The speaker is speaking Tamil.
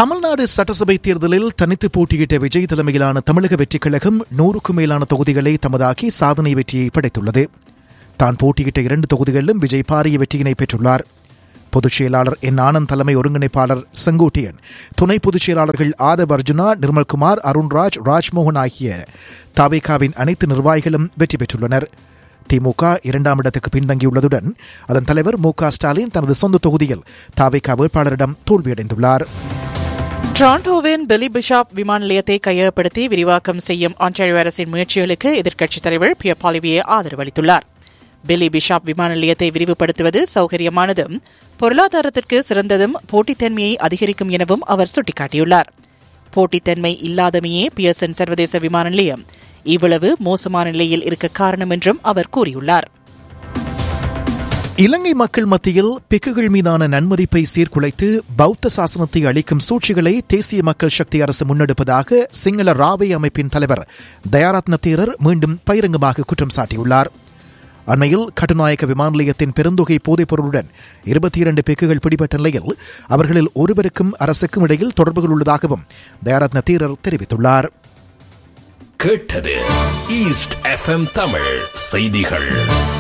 தமிழ்நாடு சட்டசபை தேர்தலில் தனித்து போட்டியிட்ட விஜய் தலைமையிலான தமிழக வெற்றிக் கழகம் நூறுக்கும் மேலான தொகுதிகளை தமதாக்கி சாதனை வெற்றியை படைத்துள்ளது தான் போட்டியிட்ட இரண்டு தொகுதிகளிலும் விஜய் பாரிய வெற்றியினை பெற்றுள்ளார் பொதுச் செயலாளர் என் ஆனந்த் தலைமை ஒருங்கிணைப்பாளர் செங்கோட்டையன் துணை பொதுச் செயலாளர்கள் ஆதவ் அர்ஜுனா நிர்மல்குமார் அருண்ராஜ் ராஜ்மோகன் ஆகிய தாவேகாவின் அனைத்து நிர்வாகிகளும் வெற்றி பெற்றுள்ளனர் திமுக இரண்டாம் இடத்துக்கு பின்தங்கியுள்ளதுடன் அதன் தலைவர் மு க ஸ்டாலின் தனது சொந்த தொகுதியில் தாவேகா வேட்பாளரிடம் தோல்வியடைந்துள்ளார் டொரண்டோவின் பெலி பிஷாப் விமான நிலையத்தை கையகப்படுத்தி விரிவாக்கம் செய்யும் ஆன்டாரியோ அரசின் முயற்சிகளுக்கு எதிர்க்கட்சித் தலைவர் பியர் பாலிவியே ஆதரவு அளித்துள்ளார் பெலி பிஷாப் விமான நிலையத்தை விரிவுபடுத்துவது சௌகரியமானதும் பொருளாதாரத்திற்கு சிறந்ததும் போட்டித்தன்மையை அதிகரிக்கும் எனவும் அவர் சுட்டிக்காட்டியுள்ளார் போட்டித்தன்மை இல்லாதமையே பியர்சன் சர்வதேச விமான நிலையம் இவ்வளவு மோசமான நிலையில் இருக்க காரணம் என்றும் அவர் கூறியுள்ளார் இலங்கை மக்கள் மத்தியில் பிக்குகள் மீதான நன்மதிப்பை சீர்குலைத்து பௌத்த சாசனத்தை அளிக்கும் சூழ்ச்சிகளை தேசிய மக்கள் சக்தி அரசு முன்னெடுப்பதாக சிங்கள ராவே அமைப்பின் தலைவர் தயாரத்ன தேரர் மீண்டும் பகிரங்கமாக குற்றம் சாட்டியுள்ளார் அண்மையில் கட்டுநாயக்க விமான நிலையத்தின் பெருந்தொகை போதைப் பொருளுடன் இருபத்தி இரண்டு பெக்குகள் பிடிபட்ட நிலையில் அவர்களில் ஒருவருக்கும் அரசுக்கும் இடையில் தொடர்புகள் உள்ளதாகவும் தயாரத்ன தீரர் தெரிவித்துள்ளார் கேட்டது ஈஸ்ட் எஃப்எம் தமிழ் செய்திகள்